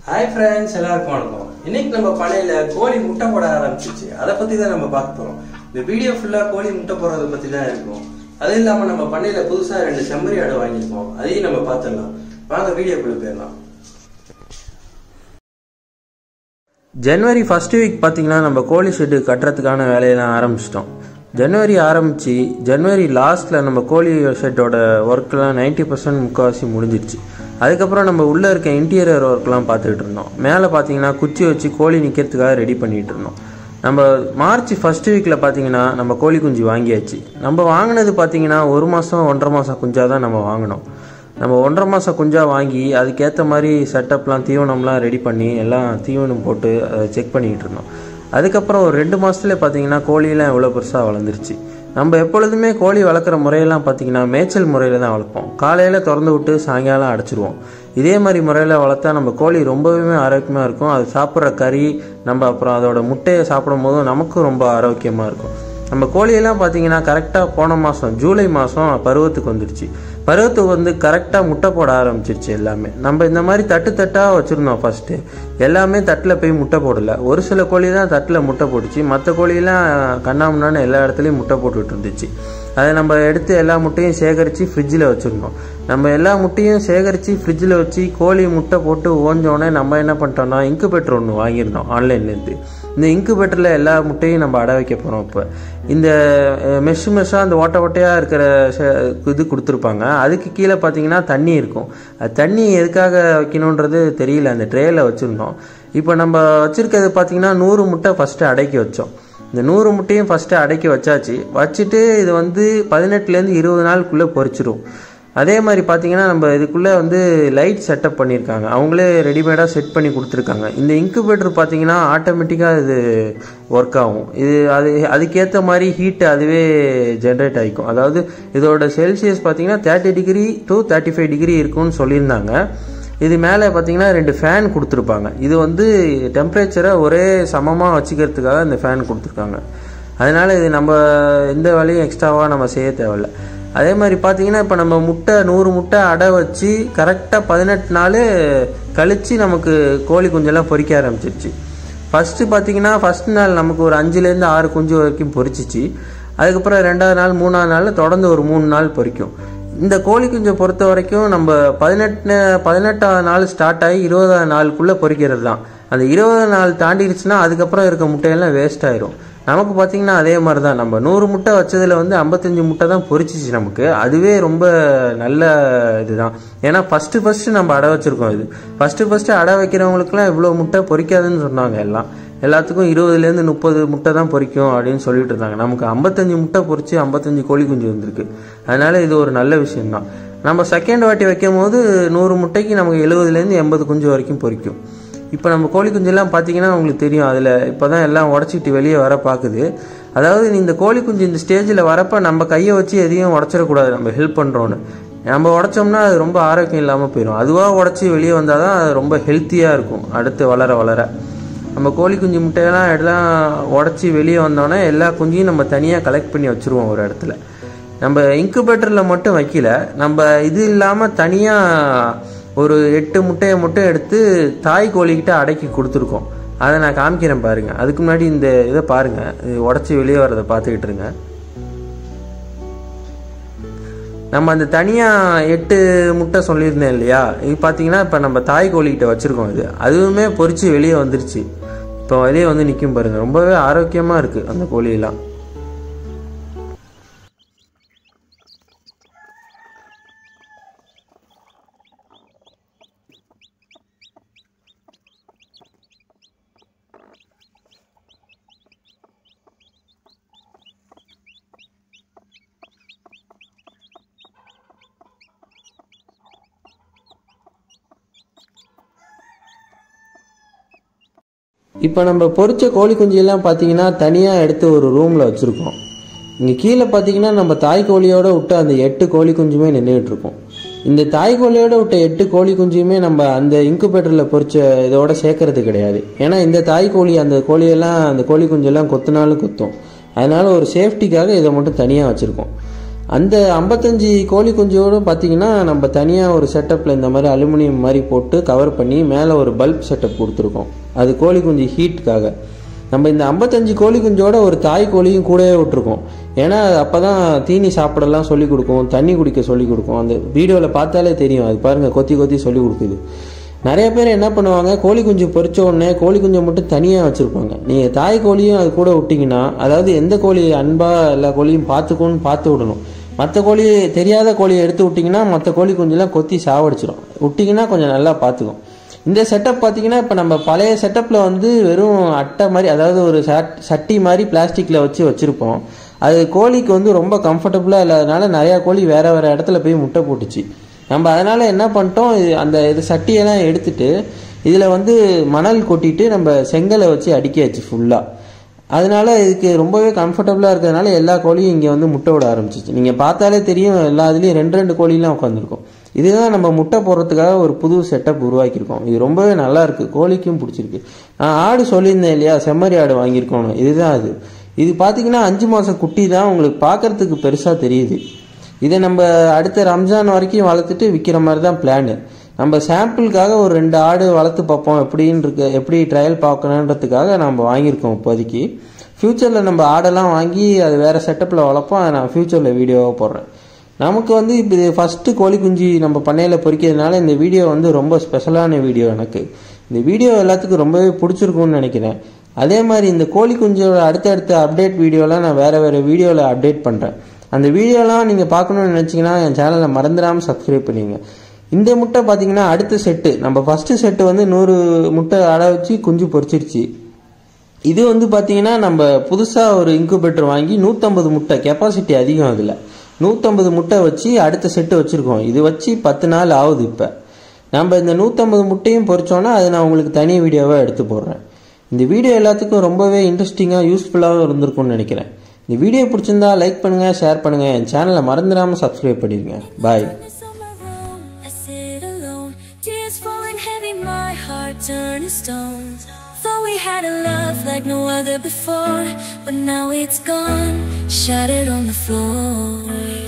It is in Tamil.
ஹாய் ஃப்ரெண்ட்ஸ் எல்லாருக்கும் வணக்கம் இன்னைக்கு நம்ம பண்ணையில கோழி முட்டை போட ஆரம்பிச்சிச்சு அதை பத்தி தான் நம்ம பார்க்க போறோம் இந்த வீடியோ ஃபுல்லா கோழி முட்டை போடுறத பத்தி தான் இருக்கும் அது இல்லாம நம்ம பண்ணையில புதுசா ரெண்டு செம்மறி ஆடு வாங்கியிருக்கோம் அதையும் நம்ம பார்த்துடலாம் வாங்க வீடியோக்குள்ள போயிடலாம் ஜனவரி ஃபர்ஸ்ட் வீக் பார்த்தீங்கன்னா நம்ம கோழி ஷெட்டு கட்டுறதுக்கான வேலையெல்லாம் ஆரம்பிச்சிட்டோம் ஜனவரி ஆரம்பித்து ஜனவரி லாஸ்ட்டில் நம்ம கோழி ஷெட்டோட ஒர்க்கெலாம் நைன்ட்டி பர்சன்ட் முக்கால்வாசி முடிஞ்சிருச்சு அதுக்கப்புறம் நம்ம உள்ளே இருக்க இன்டீரியர் ஒர்க்லாம் பார்த்துக்கிட்டு இருந்தோம் மேலே பார்த்தீங்கன்னா குச்சி வச்சு கோழி நிற்கிறதுக்காக ரெடி பண்ணிகிட்டு இருந்தோம் நம்ம மார்ச் ஃபர்ஸ்ட் வீக்கில் பார்த்தீங்கன்னா நம்ம கோழி குஞ்சு வாங்கியாச்சு நம்ம வாங்கினது பார்த்தீங்கன்னா ஒரு மாதம் ஒன்றரை மாதம் குஞ்சாக தான் நம்ம வாங்கினோம் நம்ம ஒன்றரை மாதம் குஞ்சா வாங்கி அதுக்கேற்ற மாதிரி செட்டப்லாம் தீவனம்லாம் ரெடி பண்ணி எல்லாம் தீவனம் போட்டு அதை செக் பண்ணிக்கிட்டு இருந்தோம் அதுக்கப்புறம் ஒரு ரெண்டு மாதத்துல பார்த்தீங்கன்னா கோழியெல்லாம் எவ்வளோ பெருசாக வளர்ந்துருச்சு நம்ம எப்பொழுதுமே கோழி வளர்க்குற முறையெல்லாம் பார்த்தீங்கன்னா மேய்ச்சல் முறையில் தான் வளர்ப்போம் காலையில் திறந்து விட்டு சாயங்காலம் அடைச்சிருவோம் இதே மாதிரி முறையில் வளர்த்தா நம்ம கோழி ரொம்பவே ஆரோக்கியமாக இருக்கும் அது சாப்பிட்ற கறி நம்ம அப்புறம் அதோட முட்டையை சாப்பிடும் போதும் நமக்கும் ரொம்ப ஆரோக்கியமாக இருக்கும் நம்ம கோழியெல்லாம் பார்த்தீங்கன்னா கரெக்டாக போன மாதம் ஜூலை மாதம் பருவத்துக்கு வந்துடுச்சு பருவத்துக்கு வந்து கரெக்டாக முட்டை போட ஆரம்பிச்சிருச்சு எல்லாமே நம்ம இந்த மாதிரி தட்டு தட்டாக வச்சுருந்தோம் ஃபஸ்ட்டு எல்லாமே தட்டில் போய் முட்டை போடல ஒரு சில கோழி தான் தட்டில் முட்டை போட்டுச்சு மற்ற கோழியெல்லாம் கண்ணாமுன்னான்னு எல்லா இடத்துலையும் முட்டை போட்டுட்டு இருந்துச்சு அதை நம்ம எடுத்து எல்லா முட்டையும் சேகரித்து ஃப்ரிட்ஜில் வச்சுருந்தோம் நம்ம எல்லா முட்டையும் சேகரித்து ஃப்ரிட்ஜில் வச்சு கோழி முட்டை போட்டு ஓஞ்சோடனே நம்ம என்ன பண்ணிட்டோம்னா இன்குபேட்டர் ஒன்று வாங்கியிருந்தோம் ஆன்லைன்லேருந்து இந்த இன்குபேட்டரில் எல்லா முட்டையும் நம்ம அடை வைக்க போகிறோம் இப்போ இந்த மெஷ் மெஷ்ஷாக அந்த ஓட்ட ஓட்டையாக இருக்கிற இது கொடுத்துருப்பாங்க அதுக்கு கீழே பார்த்தீங்கன்னா தண்ணி இருக்கும் அது தண்ணி எதுக்காக வைக்கணுன்றது தெரியல அந்த ட்ரேயில் வச்சுருந்தோம் இப்போ நம்ம வச்சுருக்கிறது பார்த்தீங்கன்னா நூறு முட்டை ஃபஸ்ட்டு அடக்கி வச்சோம் இந்த நூறு முட்டையும் ஃபஸ்ட்டு அடக்கி வச்சாச்சு வச்சுட்டு இது வந்து பதினெட்டுலேருந்து இருபது நாளுக்குள்ளே பொறிச்சிரும் அதே மாதிரி பார்த்தீங்கன்னா நம்ம இதுக்குள்ளே வந்து லைட் செட்டப் பண்ணியிருக்காங்க அவங்களே ரெடிமேடாக செட் பண்ணி கொடுத்துருக்காங்க இந்த இன்குபேட்டர் பார்த்தீங்கன்னா ஆட்டோமேட்டிக்காக இது ஒர்க் ஆகும் இது அது அதுக்கேற்ற மாதிரி ஹீட் அதுவே ஜென்ரேட் ஆகிக்கும் அதாவது இதோட செல்சியஸ் பார்த்தீங்கன்னா thirty degree to thirty five degree இருக்கும்னு சொல்லியிருந்தாங்க இது மேலே பார்த்தீங்கன்னா ரெண்டு ஃபேன் கொடுத்துருப்பாங்க இது வந்து டெம்பரேச்சரை ஒரே சமமாக வச்சுக்கிறதுக்காக இந்த ஃபேன் கொடுத்துருக்காங்க அதனால் இது நம்ம எந்த வேலையும் எக்ஸ்ட்ராவாக நம்ம செய்ய தேவையில்ல அதே மாதிரி பார்த்தீங்கன்னா இப்போ நம்ம முட்டை நூறு முட்டை அடை வச்சு கரெக்டாக பதினெட்டு நாள் கழித்து நமக்கு கோழி குஞ்செல்லாம் பொறிக்க ஆரம்பிச்சிருச்சு ஃபஸ்ட்டு பார்த்தீங்கன்னா ஃபஸ்ட் நாள் நமக்கு ஒரு அஞ்சுலேருந்து ஆறு குஞ்சு வரைக்கும் பொறிச்சிச்சு அதுக்கப்புறம் ரெண்டாவது நாள் மூணாவது நாள் தொடர்ந்து ஒரு மூணு நாள் பொறிக்கும் இந்த கோழி குஞ்சை பொறுத்த வரைக்கும் நம்ம பதினெட்டு பதினெட்டாவது நாள் ஸ்டார்ட் ஆகி இருபதாவது நாளுக்குள்ளே பொறிக்கிறது தான் அந்த இருபது நாள் தாண்டிடுச்சுன்னா அதுக்கப்புறம் இருக்க முட்டையெல்லாம் வேஸ்ட் ஆயிரும் நமக்கு பார்த்தீங்கன்னா அதே மாதிரி தான் நம்ம நூறு முட்டை வச்சதில் வந்து ஐம்பத்தஞ்சு முட்டை தான் பொறிச்சிச்சு நமக்கு அதுவே ரொம்ப நல்ல இதுதான் ஏன்னா ஃபஸ்ட்டு ஃபஸ்ட்டு நம்ம அடை வச்சுருக்கோம் இது ஃபஸ்ட்டு ஃபஸ்ட்டு அடை வைக்கிறவங்களுக்குலாம் இவ்வளோ முட்டை பொறிக்காதுன்னு சொன்னாங்க எல்லாம் எல்லாத்துக்கும் இருபதுலேருந்து முப்பது முட்டை தான் பொறிக்கும் அப்படின்னு சொல்லிட்டு இருந்தாங்க நமக்கு ஐம்பத்தஞ்சு முட்டை பொறிச்சு ஐம்பத்தஞ்சு கோழி குஞ்சு வந்திருக்கு அதனால இது ஒரு நல்ல விஷயம்தான் நம்ம செகண்ட் வாட்டி வைக்கும் போது நூறு முட்டைக்கு நமக்கு எழுபதுலேருந்து எண்பது குஞ்சு வரைக்கும் பொறிக்கும் இப்போ நம்ம கோழி குஞ்செல்லாம் பார்த்தீங்கன்னா உங்களுக்கு தெரியும் அதில் இப்போ தான் எல்லாம் உடச்சிட்டு வெளியே வர பார்க்குது அதாவது இந்த கோழி குஞ்சு இந்த ஸ்டேஜில் வரப்போ நம்ம கையை வச்சு எதையும் உடச்சிடக்கூடாது நம்ம ஹெல்ப் பண்ணுறோன்னு நம்ம உடச்சோம்னா அது ரொம்ப ஆரோக்கியம் இல்லாமல் போயிடும் அதுவாக உடச்சி வெளியே வந்தால் தான் அது ரொம்ப ஹெல்த்தியாக இருக்கும் அடுத்து வளர வளர நம்ம கோழி குஞ்சு முட்டையெல்லாம் எல்லாம் உடச்சி வெளியே வந்தோடனே எல்லா குஞ்சையும் நம்ம தனியாக கலெக்ட் பண்ணி வச்சுருவோம் ஒரு இடத்துல நம்ம இன்குபேட்டரில் மட்டும் வைக்கல நம்ம இது இல்லாமல் தனியாக ஒரு எட்டு முட்டையை மட்டும் எடுத்து தாய் கோழிக்கிட்ட அடக்கி கொடுத்துருக்கோம் அதை நான் காமிக்கிறேன் பாருங்க அதுக்கு முன்னாடி இந்த இதை பாருங்க இது உடச்சி வெளியே வரதை பார்த்துக்கிட்டு இருங்க நம்ம அந்த தனியாக எட்டு முட்டை சொல்லியிருந்தேன் இல்லையா இது பார்த்தீங்கன்னா இப்போ நம்ம தாய் கோழிக்கிட்ட வச்சுருக்கோம் இது அதுவுமே பொறிச்சு வெளியே வந்துருச்சு இப்போ வெளியே வந்து நிற்கும் பாருங்க ரொம்பவே ஆரோக்கியமாக இருக்குது அந்த கோழியெல்லாம் இப்போ நம்ம பொறிச்ச கோழி குஞ்செல்லாம் பார்த்தீங்கன்னா தனியாக எடுத்து ஒரு ரூமில் வச்சுருக்கோம் இங்கே கீழே பார்த்தீங்கன்னா நம்ம தாய் கோழியோட விட்டு அந்த எட்டு கோழி குஞ்சுமே நின்றுட்டு இருக்கோம் இந்த தாய் கோழியோட விட்ட எட்டு கோழி குஞ்சுமே நம்ம அந்த இன்குபேட்டரில் பொறிச்ச இதோட சேர்க்கறது கிடையாது ஏன்னா இந்த தாய் கோழி அந்த கோழியெல்லாம் அந்த கோழி குஞ்செல்லாம் கொத்துனாலும் கொத்தும் அதனால ஒரு சேஃப்டிக்காக இதை மட்டும் தனியாக வச்சுருக்கோம் அந்த ஐம்பத்தஞ்சு கோழி குஞ்சோடு பார்த்தீங்கன்னா நம்ம தனியாக ஒரு செட்டப்பில் இந்த மாதிரி அலுமினியம் மாதிரி போட்டு கவர் பண்ணி மேலே ஒரு பல்ப் செட்டப் கொடுத்துருக்கோம் அது கோழி குஞ்சு ஹீட்டுக்காக நம்ம இந்த ஐம்பத்தஞ்சு கோழி குஞ்சோட ஒரு தாய் கோழியும் கூடவே விட்டுருக்கோம் ஏன்னா அப்போ தான் தீனி சாப்பிடலாம் சொல்லி கொடுக்கும் தண்ணி குடிக்க சொல்லி கொடுக்கும் அந்த வீடியோவில் பார்த்தாலே தெரியும் அது பாருங்கள் கொத்தி கொத்தி சொல்லி கொடுக்குது நிறைய பேர் என்ன பண்ணுவாங்க கோழி குஞ்சு பொரிச்ச உடனே கோழி குஞ்சை மட்டும் தனியாக வச்சுருப்பாங்க நீங்கள் தாய் கோழியும் அது கூட விட்டிங்கன்னா அதாவது எந்த கோழி அன்பாக எல்லா கோழியும் பார்த்துக்கோன்னு பார்த்து விடணும் மற்ற கோழி தெரியாத கோழியை எடுத்து விட்டிங்கன்னா மற்ற கோழி குஞ்செல்லாம் கொத்தி சாவடிச்சிடும் விட்டிங்கன்னா கொஞ்சம் நல்லா பார்த்துக்கும் இந்த செட்டப் பார்த்தீங்கன்னா இப்போ நம்ம பழைய செட்டப்பில் வந்து வெறும் அட்டை மாதிரி அதாவது ஒரு சட்டி மாதிரி பிளாஸ்டிக்கில் வச்சு வச்சுருப்போம் அது கோழிக்கு வந்து ரொம்ப கம்ஃபர்டபுளாக இல்லாதனால நிறையா கோழி வேறு வேறு இடத்துல போய் முட்டை போட்டுச்சு நம்ம அதனால் என்ன பண்ணிட்டோம் அந்த இது சட்டியெல்லாம் எடுத்துட்டு இதில் வந்து மணல் கொட்டிட்டு நம்ம செங்கலை வச்சு அடிக்காச்சு ஃபுல்லாக அதனால இதுக்கு ரொம்பவே கம்ஃபர்டபுளாக இருக்கிறதுனால எல்லா கோழியும் இங்கே வந்து முட்டை விட ஆரம்பிச்சிச்சு நீங்கள் பார்த்தாலே தெரியும் எல்லா இதுலேயும் ரெண்டு ரெண்டு கோழிலாம் உட்காந்துருக்கும் இதுதான் நம்ம முட்டை போடுறதுக்காக ஒரு புது செட்டப் உருவாக்கியிருக்கோம் இது ரொம்பவே நல்லா இருக்குது கோழிக்கும் பிடிச்சிருக்கு நான் ஆடு சொல்லியிருந்தேன் இல்லையா செம்மறி ஆடு வாங்கியிருக்கோம் இதுதான் அது இது பார்த்தீங்கன்னா அஞ்சு மாதம் குட்டி தான் உங்களுக்கு பார்க்கறதுக்கு பெருசாக தெரியுது இதை நம்ம அடுத்த ரம்ஜான் வரைக்கும் வளர்த்துட்டு விற்கிற மாதிரி தான் பிளானு நம்ம சாம்பிளுக்காக ஒரு ரெண்டு ஆடு வளர்த்து பார்ப்போம் எப்படின்னு இருக்கு எப்படி ட்ரையல் பார்க்கணுன்றதுக்காக நம்ம வாங்கியிருக்கோம் இப்போதைக்கு ஃப்யூச்சரில் நம்ம ஆடெல்லாம் வாங்கி அது வேறு செட்டப்பில் வளர்ப்போம் அதை நான் ஃப்யூச்சரில் வீடியோவாக போடுறேன் நமக்கு வந்து இப்போ இது ஃபஸ்ட்டு கோழி குஞ்சு நம்ம பண்ணையில் பொறிக்கிறதுனால இந்த வீடியோ வந்து ரொம்ப ஸ்பெஷலான வீடியோ எனக்கு இந்த வீடியோ எல்லாத்துக்கும் ரொம்பவே பிடிச்சிருக்கும்னு நினைக்கிறேன் அதே மாதிரி இந்த கோழி குஞ்சோட அடுத்தடுத்த அப்டேட் வீடியோலாம் நான் வேறு வேறு வீடியோவில் அப்டேட் பண்ணுறேன் அந்த வீடியோலாம் நீங்கள் பார்க்கணுன்னு நினச்சிங்கன்னா என் சேனலை மறந்துடாமல் சப்ஸ்கிரைப் பண்ணிடுங்க இந்த முட்டை பார்த்தீங்கன்னா அடுத்த செட்டு நம்ம ஃபஸ்ட்டு செட்டு வந்து நூறு முட்டை அடை வச்சு குஞ்சு பொறிச்சிருச்சு இது வந்து பார்த்தீங்கன்னா நம்ம புதுசாக ஒரு இன்குபேட்டர் வாங்கி நூற்றம்பது முட்டை கெப்பாசிட்டி அதிகம் அதில் நூற்றம்பது முட்டை வச்சு அடுத்த செட்டு வச்சுருக்கோம் இது வச்சு பத்து நாள் ஆகுது இப்போ நம்ம இந்த நூற்றம்பது முட்டையும் பொறிச்சோன்னா அது நான் உங்களுக்கு தனி வீடியோவாக எடுத்து போடுறேன் இந்த வீடியோ எல்லாத்துக்கும் ரொம்பவே இன்ட்ரெஸ்டிங்காக யூஸ்ஃபுல்லாகவும் இருந்திருக்கும்னு நினைக்கிறேன் இந்த வீடியோ பிடிச்சிருந்தா லைக் பண்ணுங்கள் ஷேர் பண்ணுங்கள் என் சேனலை மறந்துடாமல் சப்ஸ்கிரைப் பண்ணிடுங்க பாய் I sit alone, tears falling heavy, my heart turning stone. Thought we had a love like no other before, but now it's gone, shattered on the floor.